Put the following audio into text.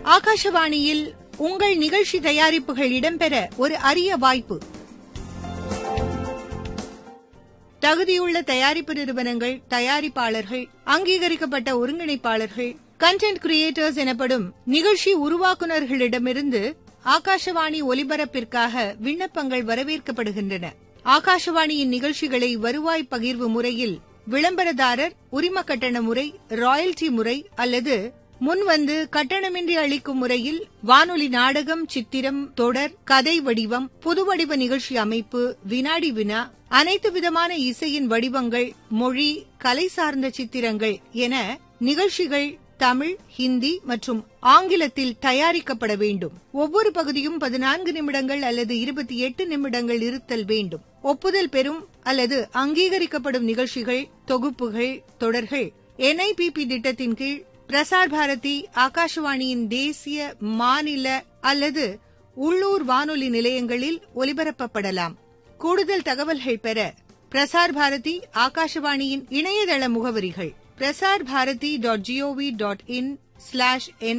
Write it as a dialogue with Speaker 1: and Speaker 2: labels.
Speaker 1: ஆகாஷவாணியில் உங்கள் நிகழ்ச்சி தயாரிப்புகள் இடம்பெற ஒரு அரிய வாய்ப்பு தகுதியுள்ள தயாரிப்பு நிறுவனங்கள் தயாரிப்பாளர்கள் அங்கீகரிக்கப்பட்ட ஒருங்கிணைப்பாளர்கள் கண்டென்ட் கிரியேட்டர்ஸ் எனப்படும் நிகழ்ச்சி உருவாக்குநர்களிடமிருந்து ஆகாஷவாணி ஒலிபரப்பிற்காக விண்ணப்பங்கள் வரவேற்கப்படுகின்றன ஆகாஷவாணியின் நிகழ்ச்சிகளை வருவாய் பகிர்வு முறையில் விளம்பரதாரர் உரிம கட்டண முறை ராயல்டி முறை அல்லது முன்வந்து கட்டணமின்றி அளிக்கும் முறையில் வானொலி நாடகம் சித்திரம் தொடர் கதை வடிவம் புதுவடிவ நிகழ்ச்சி அமைப்பு வினாடி வினா அனைத்து விதமான இசையின் வடிவங்கள் மொழி கலை சார்ந்த சித்திரங்கள் என நிகழ்ச்சிகள் தமிழ் ஹிந்தி மற்றும் ஆங்கிலத்தில் தயாரிக்கப்பட வேண்டும் ஒவ்வொரு பகுதியும் பதினான்கு நிமிடங்கள் அல்லது இருபத்தி எட்டு நிமிடங்கள் இருத்தல் வேண்டும் ஒப்புதல் பெறும் அல்லது அங்கீகரிக்கப்படும் நிகழ்ச்சிகள் தொகுப்புகள் தொடர்கள் என்ஐபிபி திட்டத்தின் கீழ் பிரசார் பாரதி ஆகாஷவாணியின் தேசிய மாநில அல்லது உள்ளூர் வானொலி நிலையங்களில் ஒலிபரப்பப்படலாம் கூடுதல் தகவல்கள் பெற பிரசார் பாரதி ஆகாஷவாணியின் இணையதள முகவரிகள் Prasar Bharati dot G O V dot in slash